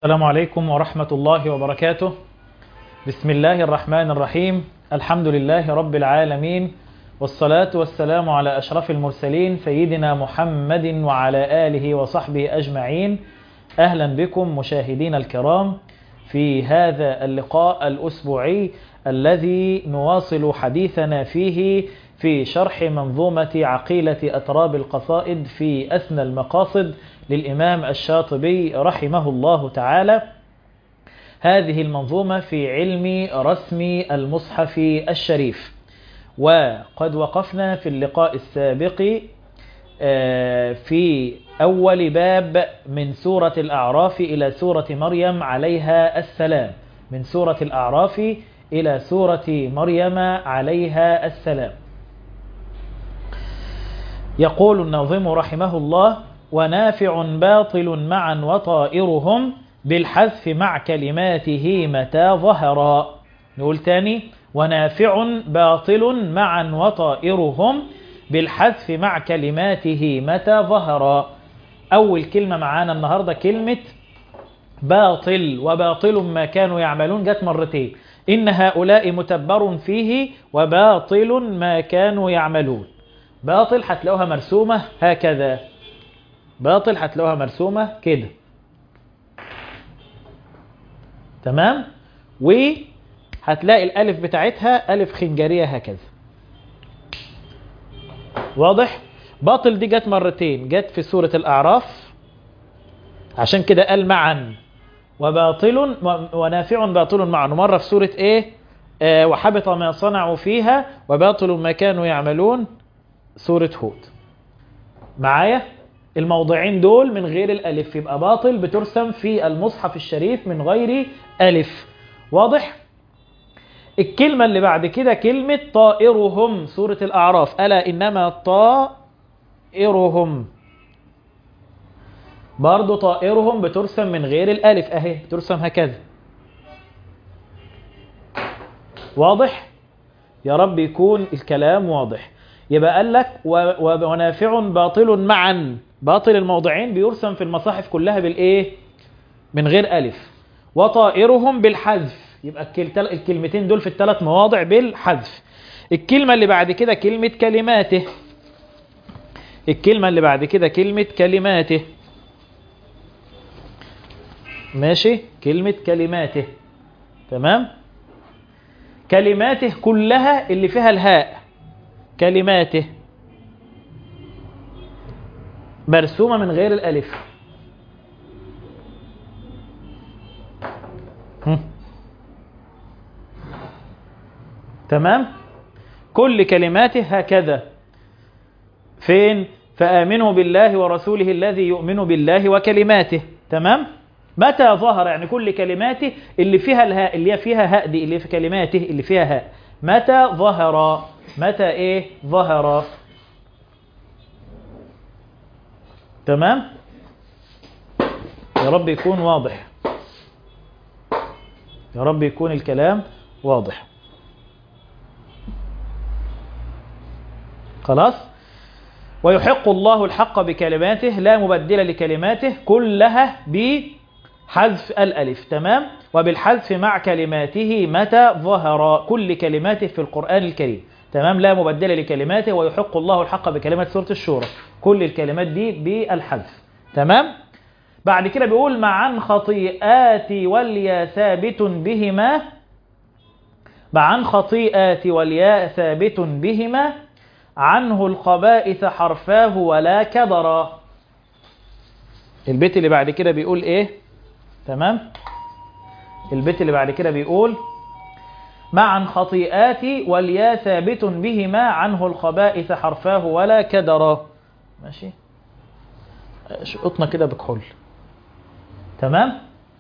السلام عليكم ورحمة الله وبركاته بسم الله الرحمن الرحيم الحمد لله رب العالمين والصلاة والسلام على أشرف المرسلين سيدنا محمد وعلى آله وصحبه أجمعين أهلا بكم مشاهدين الكرام في هذا اللقاء الأسبوعي الذي نواصل حديثنا فيه في شرح منظومة عقيلة أتراب القصائد في أثنى المقاصد للإمام الشاطبي رحمه الله تعالى هذه المنظومة في علم رسم المصحف الشريف وقد وقفنا في اللقاء السابق في أول باب من سورة الأعراف إلى سورة مريم عليها السلام من سورة الأعراف إلى سورة مريم عليها السلام يقول الناظم رحمه الله ونافع باطل معا وطائرهم بالحذف مع كلماته متى ظهرا نقول تاني ونافع باطل معا وطائرهم بالحذف مع كلماته متى ظهرا أول كلمة معانا النهاردة كلمة باطل وباطل ما كانوا يعملون جت مرتين إن هؤلاء متبر فيه وباطل ما كانوا يعملون باطل هتلاقوها مرسومة هكذا باطل هتلاقوها مرسومة كده تمام وهتلاقي الألف بتاعتها ألف خنجرية هكذا واضح باطل دي جت مرتين جت في سورة الأعراف عشان كده قال معا وباطل ونافع باطل معا مرة في سورة ايه آه وحبط ما صنعوا فيها وباطل ما كانوا يعملون سورة هود معايا الموضعين دول من غير الألف يبقى باطل بترسم في المصحف الشريف من غير ألف واضح؟ الكلمة اللي بعد كده كلمة طائرهم سورة الأعراف ألا إنما طائرهم برضو طائرهم بترسم من غير الألف أهي بترسم هكذا واضح؟ يا رب يكون الكلام واضح يبقى قال لك ونافع باطل معا باطل الموضعين بيرسم في المصاحف كلها بالايه من غير الف وطائرهم بالحذف يبقى الكلمتين دول في الثلاث مواضع بالحذف الكلمة اللي بعد كده كلمة كلماته الكلمة اللي بعد كده كلمة كلماته ماشي كلمة كلماته تمام كلماته كلها اللي فيها الهاء كلماته مرسومة من غير الألف تمام كل كلماته هكذا فين فآمنوا بالله ورسوله الذي يؤمن بالله وكلماته تمام متى ظهر يعني كل كلماته اللي فيها الهاء اللي فيها هاء دي اللي في كلماته اللي فيها هاء متى ظهر متى ايه ظهر تمام يا رب يكون واضح يا رب يكون الكلام واضح خلاص ويحق الله الحق بكلماته لا مبدل لكلماته كلها بحذف الألف تمام وبالحذف مع كلماته متى ظهر كل كلماته في القرآن الكريم تمام لا مبدل لكلماته ويحق الله الحق بكلمات سورة الشورى كل الكلمات دي بالحذف تمام بعد كده بيقول معا خطيئات واليا ثابت بهما معا خطيئات والياء ثابت بهما عنه الخبائث حرفاه ولا كدرا البيت اللي بعد كده بيقول ايه تمام البيت اللي بعد كده بيقول معا خطيئات واليا ثابت بهما عنه الخبائث حرفاه ولا كدرا ماشي شقطنا كده بكحول تمام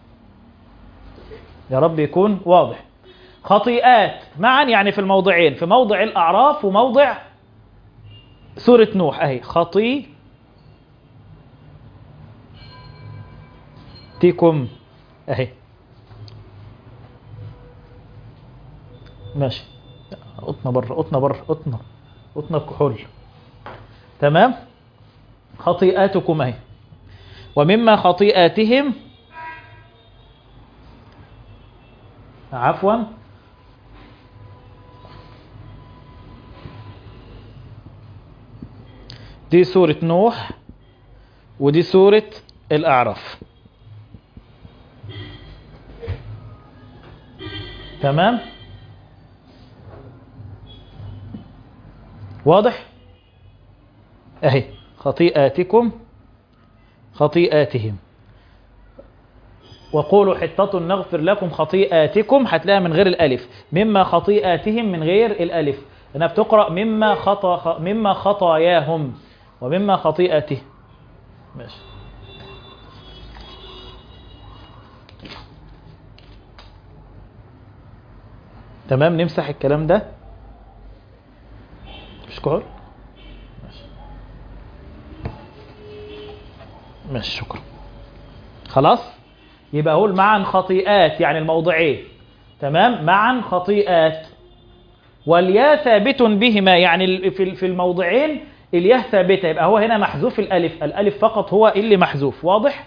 يا رب يكون واضح خطيئات معا يعني في الموضعين في موضع الأعراف وموضع سورة نوح أهي خطي تيكم أهي ماشي قطنا بره قطنا بره قطنا قطنا بكحول تمام خطيئاتكم اهي ومما خطيئاتهم عفوا دي سورة نوح ودي سورة الأعراف تمام واضح اهي خطيئاتكم خطيئاتهم وقولوا حطة نغفر لكم خطيئاتكم هتلاقيها من غير الألف مما خطيئاتهم من غير الألف أنها بتقرأ مما خطا مما خطاياهم ومما خطيئته ماشي تمام نمسح الكلام ده مش كحول ماشي ماشي شكرا خلاص يبقى اقول معا خطيئات يعني الموضعين تمام معا خطيئات والياء ثابت بهما يعني في في الموضعين الياء ثابته يبقى هو هنا محذوف الالف الالف فقط هو اللي محذوف واضح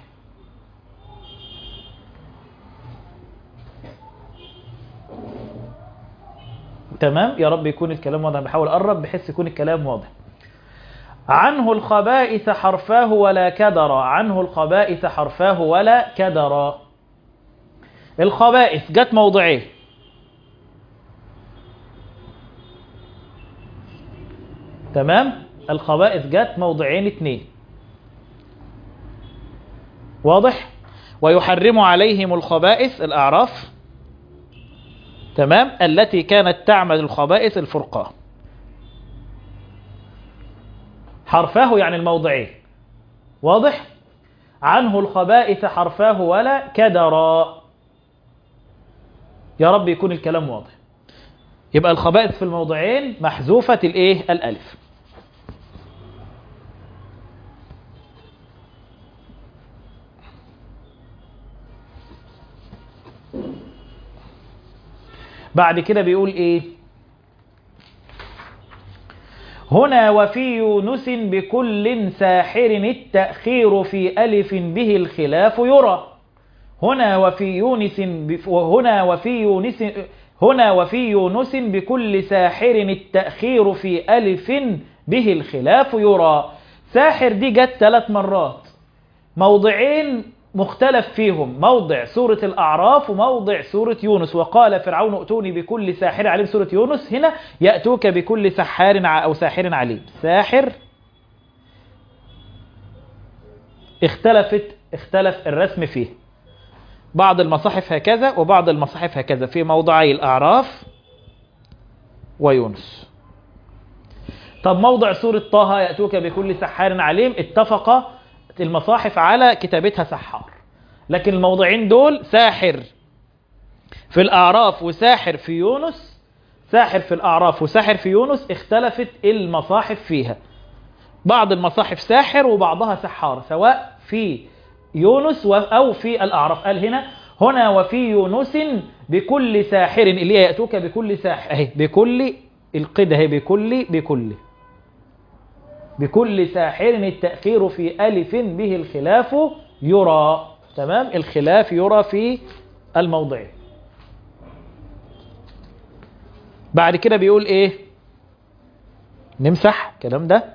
تمام يا رب يكون الكلام واضح بحاول اقرب بحيث يكون الكلام واضح عنه الخبائث حرفاه ولا كدر عنه الخبائث حرفاه ولا كدر الخبائث جت موضعين تمام الخبائث جت موضعين اتنين واضح ويحرم عليهم الخبائث الأعراف تمام التي كانت تعمل الخبائث الفرقان حرفاه يعني الموضعين واضح عنه الخبائث حرفاه ولا كدرا يا رب يكون الكلام واضح يبقى الخبائث في الموضعين محذوفة الايه الالف بعد كده بيقول ايه هنا وفي يونس بكل ساحر التأخير في ألف به الخلاف يرى هنا وفي يونس هنا وفي يونس هنا وفي يونس بكل ساحر التأخير في ألف به الخلاف يرى ساحر دي جت ثلاث مرات موضعين مختلف فيهم موضع سورة الأعراف وموضع سورة يونس وقال فرعون ائتوني بكل ساحر عليم سورة يونس هنا يأتوك بكل سحار أو ساحر عليم ساحر اختلفت اختلف الرسم فيه بعض المصاحف هكذا وبعض المصاحف هكذا في موضعي الأعراف ويونس طب موضع سورة طه يأتوك بكل سحار عليم اتفق المصاحف على كتابتها سحار لكن الموضعين دول ساحر في الأعراف وساحر في يونس ساحر في الأعراف وساحر في يونس اختلفت المصاحف فيها بعض المصاحف ساحر وبعضها سحار سواء في يونس أو في الأعراف قال هنا هنا وفي يونس بكل ساحر اللي يأتوك بكل ساحر اهي بكل القدة اهي بكل بكل بكل ساحر التأخير في ألف به الخلاف يرى تمام الخلاف يرى في الموضع بعد كده بيقول ايه نمسح الكلام ده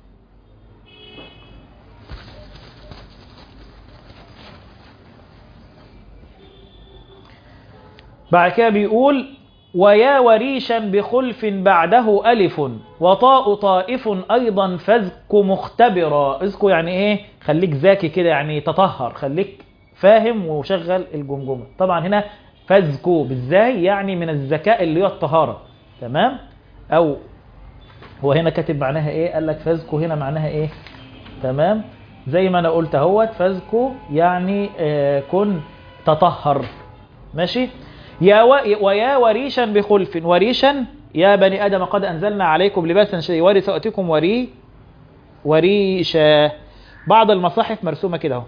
بعد كده بيقول ويا وريشا بخلف بعده ألف وطاء طائف أيضا فزك مختبرا اذكو يعني ايه خليك ذكي كده يعني تطهر خليك فاهم وشغل الجمجمة طبعا هنا فزكو بالزاي يعني من الذكاء اللي هو الطهارة تمام او هو هنا كاتب معناها ايه قال لك فزكو هنا معناها ايه تمام زي ما انا قلت اهوت فزكو يعني آه كن تطهر ماشي يا و... ويا وريشا بخلف وريشا يا بني آدم قد أنزلنا عليكم لباسا شديد وري سوأتكم وري وريشا بعض المصاحف مرسومة كده اهو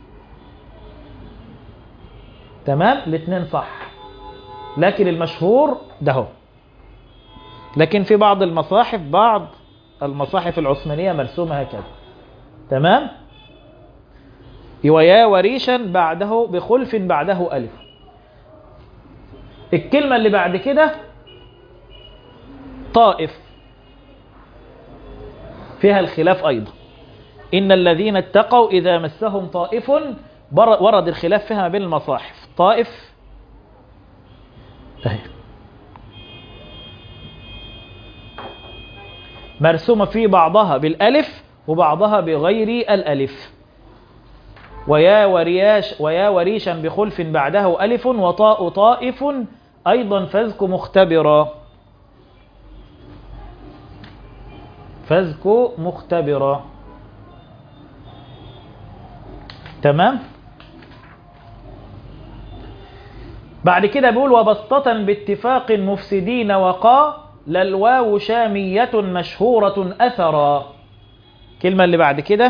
تمام الاثنين صح لكن المشهور ده هو لكن في بعض المصاحف بعض المصاحف العثمانية مرسومة هكذا تمام ويا وريشا بعده بخلف بعده ألف الكلمة اللي بعد كده طائف فيها الخلاف أيضا إن الذين اتقوا إذا مسهم طائف بر- ورد الخلاف فيها ما بين المصاحف طائف أهي. مرسومة في بعضها بالألف وبعضها بغير الألف ويا ورياش ويا وريشا بخلف بعده ألف وطاء طائف أيضا فذك مختبرا فذك مختبرا تمام بعد كده بيقول وبسطة باتفاق مفسدين وقا للواو شامية مشهورة أثرا كلمة اللي بعد كده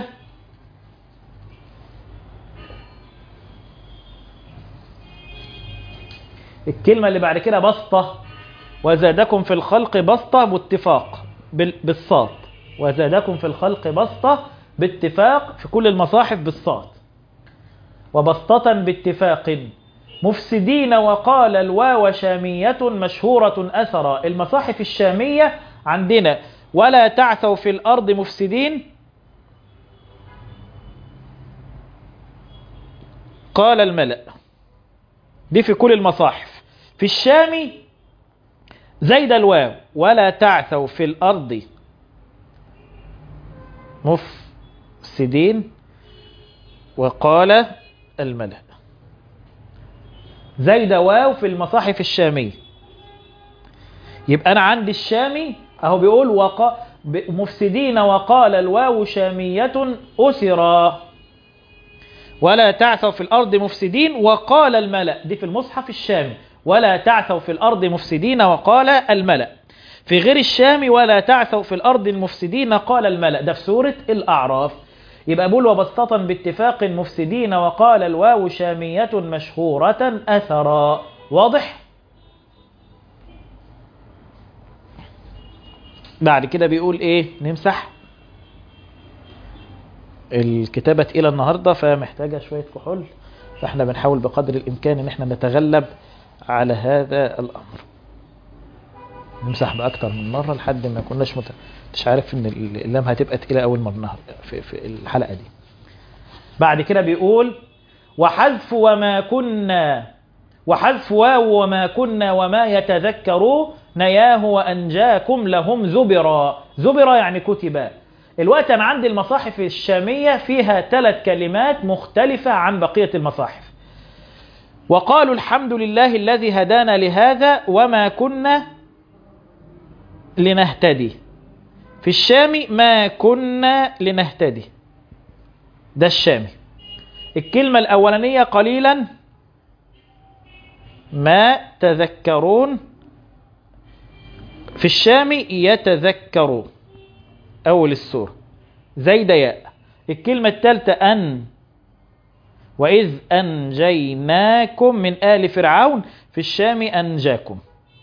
الكلمة اللي بعد كده بسطة وزادكم في الخلق بسطة باتفاق بال- بالصاد وزادكم في الخلق بسطة باتفاق في كل المصاحف بالصاد وبسطة باتفاق مفسدين وقال الواو شامية مشهورة أثرا المصاحف الشامية عندنا ولا تعثوا في الأرض مفسدين قال الملأ دي في كل المصاحف في الشام زيد الواو ولا تعثوا في الأرض مفسدين وقال الملأ زيد واو في المصاحف الشامية يبقى أنا عندي الشامي أهو بيقول وق... ب- مفسدين وقال الواو شامية أسرا ولا تعثوا في الأرض مفسدين وقال الملأ دي في المصحف الشامي ولا تعثوا في الأرض مفسدين وقال الملأ في غير الشام ولا تعثوا في الأرض المفسدين قال الملأ ده في سورة الأعراف يبقى بقول وبسطة باتفاق مفسدين وقال الواو شامية مشهورة أثرا واضح؟ بعد كده بيقول ايه نمسح الكتابة تقيلة النهاردة فمحتاجة شوية كحول فاحنا بنحاول بقدر الامكان ان احنا نتغلب على هذا الامر نمسح باكتر من مرة لحد ما كناش مت... مش عارف ان اللام هتبقى تقيلة اول مرة النهار في, في الحلقة دي بعد كده بيقول وحذف وما كنا وحذف واو وما كنا وما يتذكروا نياه وأنجاكم لهم زبرا زبرا يعني كتبا الوقت أنا عندي المصاحف الشامية فيها ثلاث كلمات مختلفة عن بقية المصاحف وقالوا الحمد لله الذي هدانا لهذا وما كنا لنهتدي في الشام ما كنا لنهتدي ده الشامي الكلمة الأولانية قليلا ما تذكرون في الشام يتذكرون أول السورة زيد ياء الكلمة الثالثة أن وإذ أنجيناكم من آل فرعون في الشام أنجاكم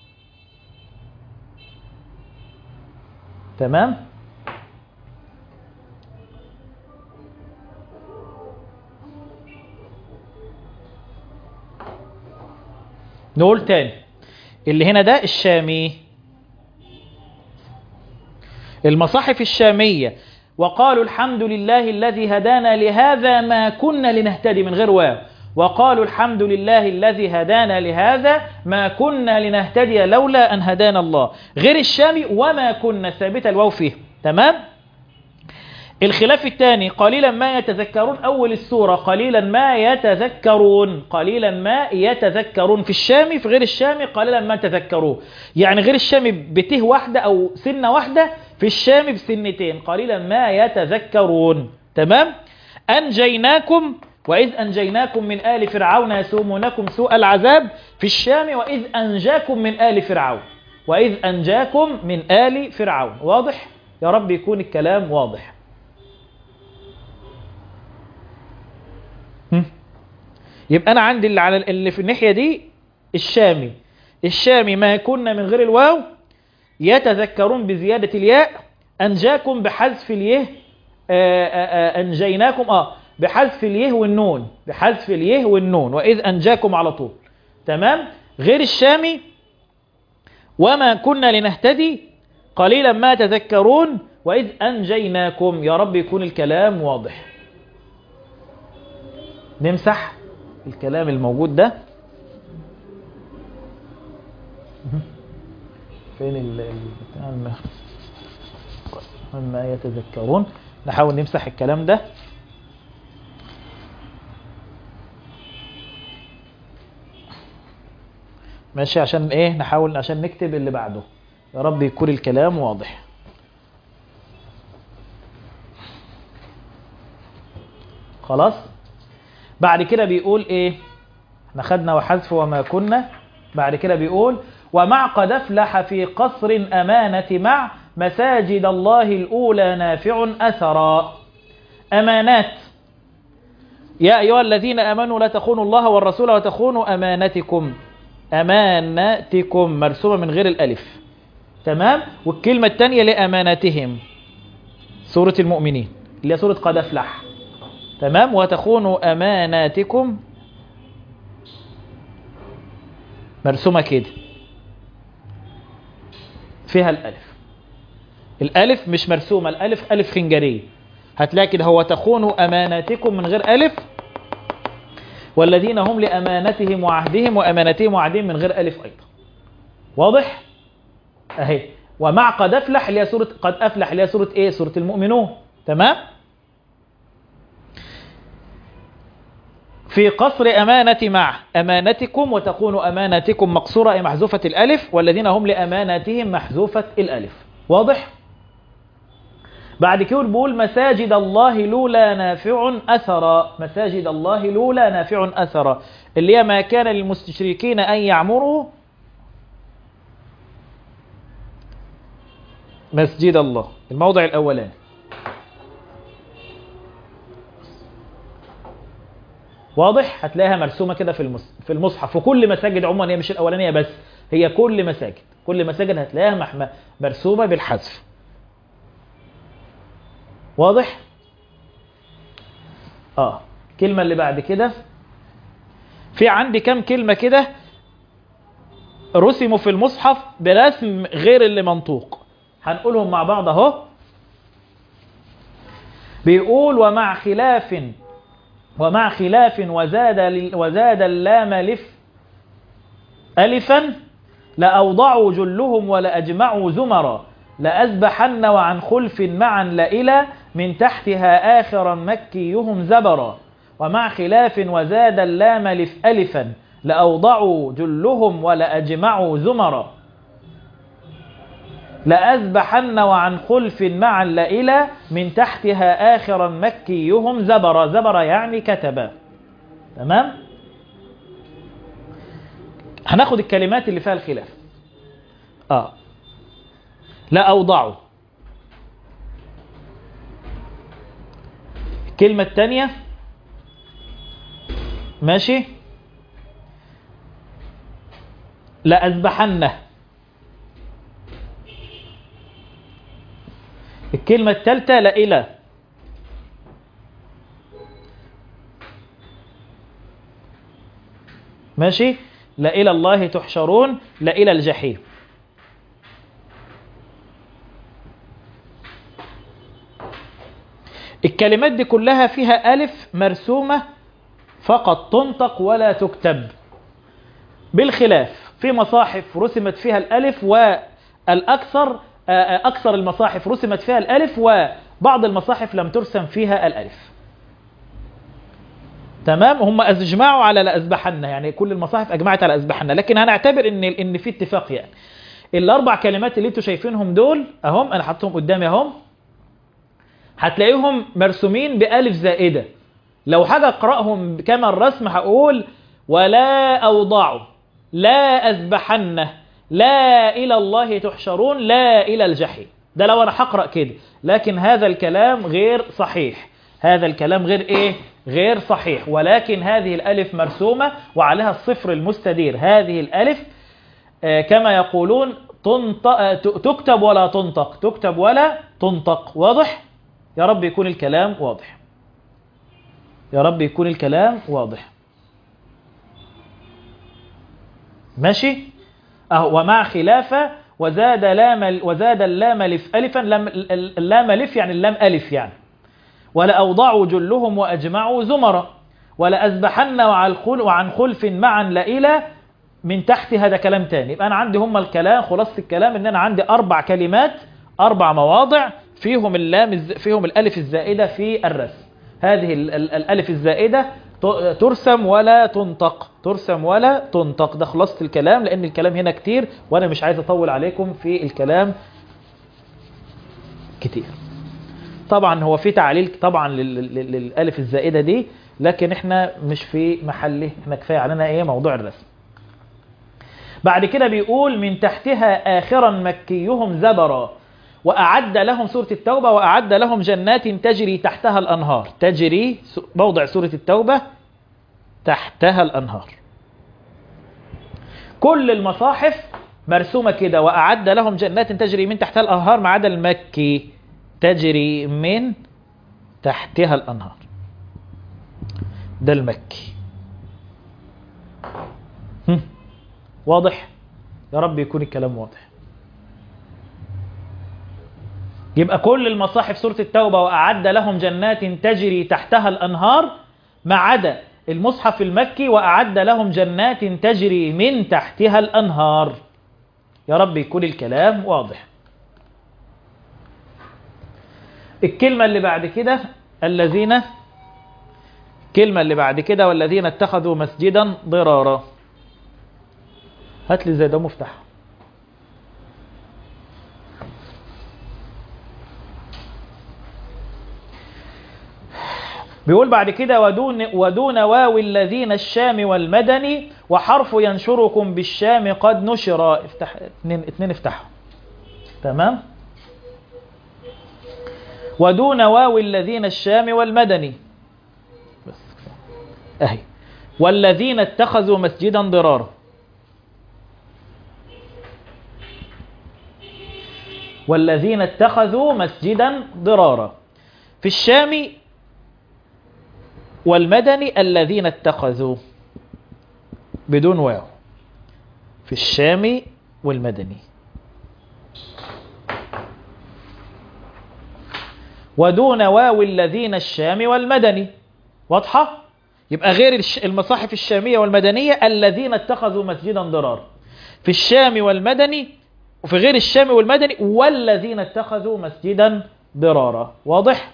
تمام نقول تاني اللي هنا ده الشامي المصاحف الشامية وقالوا الحمد لله الذي هدانا لهذا ما كنا لنهتدي من غير واو وقالوا الحمد لله الذي هدانا لهذا ما كنا لنهتدي لولا أن هدانا الله غير الشامي وما كنا ثابتة الواو فيه تمام الخلاف الثاني قليلا ما يتذكرون أول السورة قليلا ما يتذكرون قليلا ما يتذكرون في الشام في غير الشام قليلا ما تذكروه يعني غير الشام بته واحدة أو سنة واحدة في الشام بسنتين قليلا ما يتذكرون تمام أنجيناكم وإذ أنجيناكم من آل فرعون يسومونكم سوء العذاب في الشام وإذ أنجاكم من آل فرعون وإذ أنجاكم من آل فرعون واضح؟ يا رب يكون الكلام واضح يبقى أنا عندي اللي, على اللي في الناحية دي الشامي الشامي ما كنا من غير الواو يتذكرون بزيادة الياء أنجاكم بحذف اليه أنجيناكم آه بحذف اليه والنون بحذف اليه والنون وإذ أنجاكم على طول تمام غير الشامي وما كنا لنهتدي قليلا ما تذكرون وإذ أنجيناكم يا رب يكون الكلام واضح نمسح الكلام الموجود ده فين ال ال- ما يتذكرون نحاول نمسح الكلام ده ماشي عشان ايه نحاول عشان نكتب اللي بعده يا رب يكون الكلام واضح خلاص بعد كده بيقول ايه احنا خدنا وحذف وما كنا بعد كده بيقول ومع قد افلح في قصر امانه مع مساجد الله الاولى نافع اثرا امانات يا ايها الذين امنوا لا تخونوا الله والرسول وتخونوا امانتكم اماناتكم مرسومه من غير الالف تمام والكلمه الثانيه لاماناتهم سوره المؤمنين اللي هي سوره قد افلح تمام وتخونوا اماناتكم مرسومه كده فيها الالف الالف مش مرسومه الالف الف خنجريه هتلاقي كده هو تخونوا اماناتكم من غير الف والذين هم لامانتهم وعهدهم وامانتهم وعهدهم من غير الف ايضا واضح اهي ومع قد افلح اللي هي سوره قد افلح اللي هي سوره ايه سوره المؤمنون تمام في قصر أمانة مع أمانتكم وتكون أمانتكم مقصورة أي محذوفة الألف والذين هم لأماناتهم محذوفة الألف واضح؟ بعد كده بيقول مساجد الله لولا نافع أثرا مساجد الله لولا نافع أثرا اللي هي ما كان للمستشركين أن يعمروا مسجد الله الموضع الأولاني واضح هتلاقيها مرسومه كده في المص... في المصحف وكل مساجد عموما هي مش الاولانيه بس هي كل مساجد كل مساجد هتلاقيها محم... مرسومه بالحذف واضح اه الكلمه اللي بعد كده في عندي كام كلمه كده رسموا في المصحف برسم غير اللي منطوق هنقولهم مع بعض اهو بيقول ومع خلاف ومع خلاف وزاد وزاد اللام لف ألفا لأوضعوا جلهم ولأجمعوا زمرا لأذبحن وعن خلف معا لإلى من تحتها آخرا مكيهم زبرا ومع خلاف وزاد اللام لف ألفا لأوضعوا جلهم ولأجمعوا زمرا لأذبحن وعن خلف معا لإلى من تحتها آخرا مكيهم زبر زبر يعني كتب تمام هناخد الكلمات اللي فيها الخلاف آه لا أوضعوا الكلمة الثانية ماشي لأذبحنه الكلمة الثالثة لا إلى ماشي لا إلى الله تحشرون لا إلى الجحيم الكلمات دي كلها فيها ألف مرسومة فقط تنطق ولا تكتب بالخلاف في مصاحف رسمت فيها الألف والأكثر أكثر المصاحف رسمت فيها الألف وبعض المصاحف لم ترسم فيها الألف تمام هم أجمعوا على لأذبحن يعني كل المصاحف أجمعت على أذبحن لكن هنعتبر إن إن في اتفاق يعني الأربع كلمات اللي انتوا شايفينهم دول أهم أنا حطيتهم قدامي أهم هتلاقيهم مرسومين بألف زائدة لو حاجة أقرأهم كما الرسم هقول ولا أوضعوا لا أذبحنه لا إلى الله تحشرون لا إلى الجحيم ده لو أنا هقرأ كده لكن هذا الكلام غير صحيح هذا الكلام غير إيه غير صحيح ولكن هذه الألف مرسومة وعليها الصفر المستدير هذه الألف آه كما يقولون تنطق تكتب ولا تنطق تكتب ولا تنطق واضح يا رب يكون الكلام واضح يا رب يكون الكلام واضح ماشي أهو ومع خلافة وزاد لام وزاد اللام الف ألفا لم اللام ألف يعني اللام ألف يعني ولأوضعوا جلهم وأجمعوا زمرا ولأذبحن وعن خل وعن خلف معا لإلى من تحت هذا كلام تاني يبقى أنا عندي هم الكلام خلاصة الكلام إن أنا عندي أربع كلمات أربع مواضع فيهم اللام الز- فيهم الألف الزائدة في الرسم هذه ال- ال- الألف الزائدة ت- ترسم ولا تنطق ترسم ولا تنطق ده خلاصة الكلام لأن الكلام هنا كتير وأنا مش عايز أطول عليكم في الكلام كتير طبعا هو في تعليل طبعا لل- لل- للألف الزائدة دي لكن احنا مش في محله احنا كفاية علينا ايه موضوع الرسم بعد كده بيقول من تحتها آخرا مكيهم زبرا وأعد لهم سورة التوبة وأعد لهم جنات تجري تحتها الأنهار تجري س- موضع سورة التوبة تحتها الأنهار كل المصاحف مرسومة كده وأعد لهم جنات تجري من تحتها الأنهار ما عدا المكي تجري من تحتها الأنهار ده المكي هم. واضح يا رب يكون الكلام واضح يبقى كل المصاحف سورة التوبة وأعد لهم جنات تجري تحتها الأنهار ما عدا المصحف المكي وأعد لهم جنات تجري من تحتها الأنهار يا رب يكون الكلام واضح الكلمة اللي بعد كده الذين الكلمة اللي بعد كده والذين اتخذوا مسجدا ضرارا هات لي زي ده مفتاح بيقول بعد كده ودون ودون واو الذين الشام والمدني وحرف ينشركم بالشام قد نشر افتح اتنين, اتنين افتحوا تمام ودون واو الذين الشام والمدني بس اهي والذين اتخذوا مسجدا ضرارا والذين اتخذوا مسجدا ضرارا في الشام والمدني الذين اتخذوا بدون واو في الشام والمدني ودون واو الذين الشام والمدني واضحة؟ يبقى غير الش- المصاحف الشامية والمدنية الذين اتخذوا مسجدا ضرارا في الشام والمدني وفي غير الشام والمدني والذين اتخذوا مسجدا ضرارا واضح؟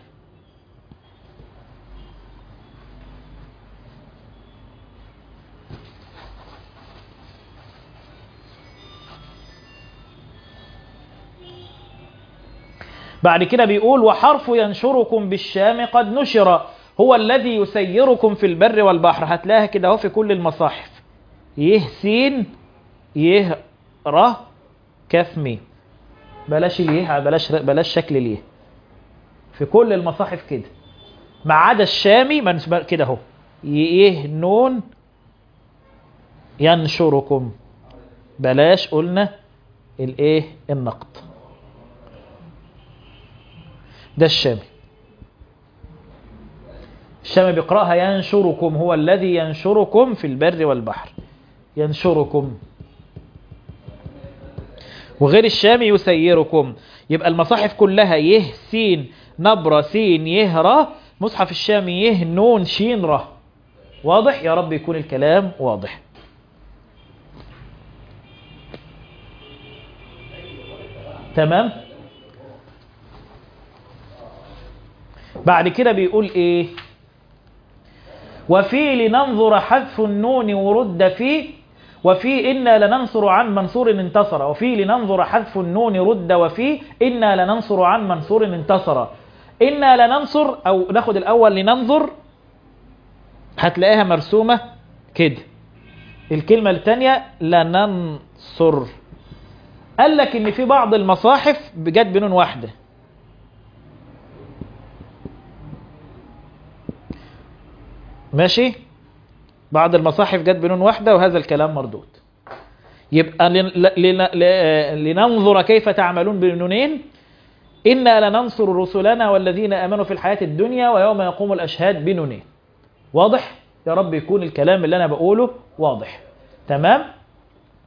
بعد كده بيقول وحرف ينشركم بالشام قد نشر هو الذي يسيركم في البر والبحر هتلاقيها كده اهو في كل المصاحف يه سين يه ر كاف ميم بلاش اليه بلاش بلاش شكل اليه في كل المصاحف كده ما عدا الشامي منسوب كده اهو يه نون ينشركم بلاش قلنا الايه النقط ده الشامي الشامي بيقرأها ينشركم هو الذي ينشركم في البر والبحر ينشركم وغير الشامي يسيركم يبقى المصاحف كلها يه سين نبرة سين يه را مصحف الشامي يه نون شين را واضح يا رب يكون الكلام واضح تمام بعد كده بيقول ايه وفي لننظر حذف النون ورد في وفي إنا لننصر عن منصور انتصر وفي لننظر حذف النون رد وفي إنا لننصر عن منصور انتصر إنا لننصر أو ناخد الأول لننظر هتلاقيها مرسومة كده الكلمة الثانية لننصر قال لك إن في بعض المصاحف جت بنون واحدة ماشي بعض المصاحف جت بنون واحدة وهذا الكلام مردود يبقى لن- لن- ل- لننظر كيف تعملون بنونين إنا لننصر رسلنا والذين آمنوا في الحياة الدنيا ويوم يقوم الأشهاد بنونين واضح؟ يا رب يكون الكلام اللي أنا بقوله واضح تمام؟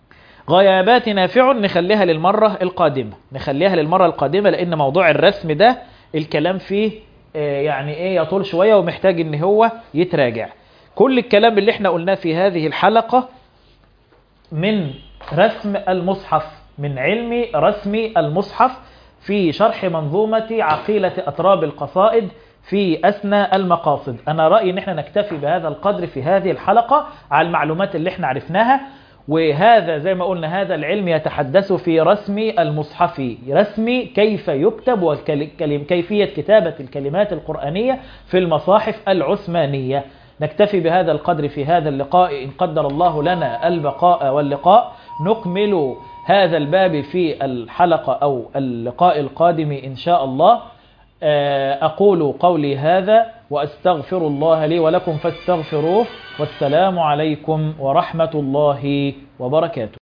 غيابات نافع نخليها للمرة القادمة نخليها للمرة القادمة لأن موضوع الرسم ده الكلام فيه آه، يعني ايه يطول شوية ومحتاج ان هو يتراجع كل الكلام اللي احنا قلناه في هذه الحلقة من رسم المصحف من علم رسم المصحف في شرح منظومة عقيلة أطراب القصائد في أثنى المقاصد أنا رأيي أن احنا نكتفي بهذا القدر في هذه الحلقة على المعلومات اللي احنا عرفناها وهذا زي ما قلنا هذا العلم يتحدث في رسم المصحف رسم كيف يكتب وكيفية كتابة الكلمات القرآنية في المصاحف العثمانية نكتفي بهذا القدر في هذا اللقاء إن قدر الله لنا البقاء واللقاء نكمل هذا الباب في الحلقة أو اللقاء القادم إن شاء الله أقول قولي هذا وأستغفر الله لي ولكم فاستغفروه والسلام عليكم ورحمة الله وبركاته